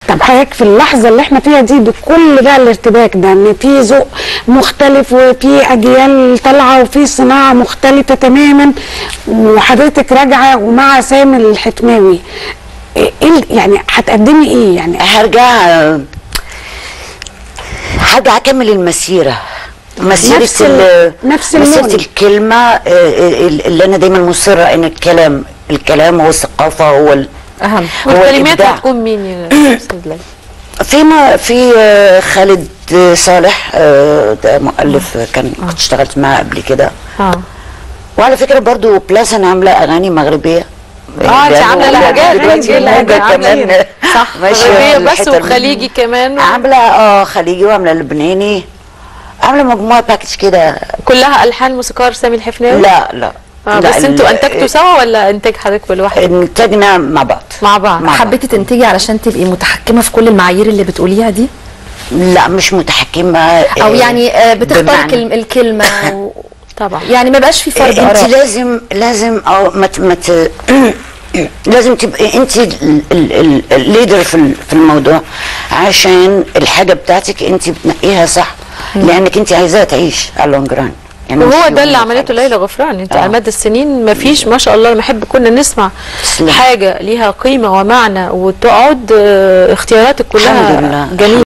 طب حضرتك في اللحظه اللي احنا فيها دي بكل بقى الارتباك ده ان في ذوق مختلف وفي اجيال طالعه وفي صناعه مختلفه تماما وحضرتك راجعه ومع سامي الحتماوي ايه ال- يعني هتقدمي ايه يعني هرجع هرجع اكمل المسيره مسيرة نفس ال- ال- نفس مسيرة اللون. الكلمة آه، آه، اللي أنا دايما مصرة إن الكلام الكلام هو الثقافة هو ال- اهم هو والكلمات الإبداع. هتكون مين يا استاذ ليلى؟ في ما في آه، خالد آه، صالح آه، ده مؤلف آه، كان كنت اشتغلت معاه قبل كده اه وعلى فكرة برضو بلاس أنا عاملة أغاني مغربية اه انت عامله يعني لهجات دلوقتي أغاني الموجة عاملة- كمان صح ماشية مغربيه بس الحتة دي. وخليجي كمان عاملة اه خليجي وعاملة لبناني عاملة مجموعة باكج كده كلها الحان موسيقار سامي الحفناوي لا لا آه لا، بس انتوا ال- انتجتوا سوا ولا انتاج حضرتك بالواحد انتجنا مع بعض مع بعض مع بعض. حبيتي تنتجي علشان تبقي متحكمه في كل المعايير اللي بتقوليها دي لا مش متحكمة او آه، يعني آه، بتختاري بمعنى. كلم- الكلمه و... طبعا يعني ما بقاش في فرق انت اراء لازم لازم او ما ت- ما ت- لازم تبقي انت الليدر في ال- في الموضوع عشان الحاجه بتاعتك انت بتنقيها صح لانك انت عايزاها تعيش على اللونج ران يعني مش وهو يوم ده اللي وخلاص. عملته ليلى غفران انت آه. على مدى السنين ما فيش ما شاء الله لما احب كنا نسمع تسلم. حاجه ليها قيمه ومعنى وتقعد آه، اختياراتك كلها الحمد لله. جميله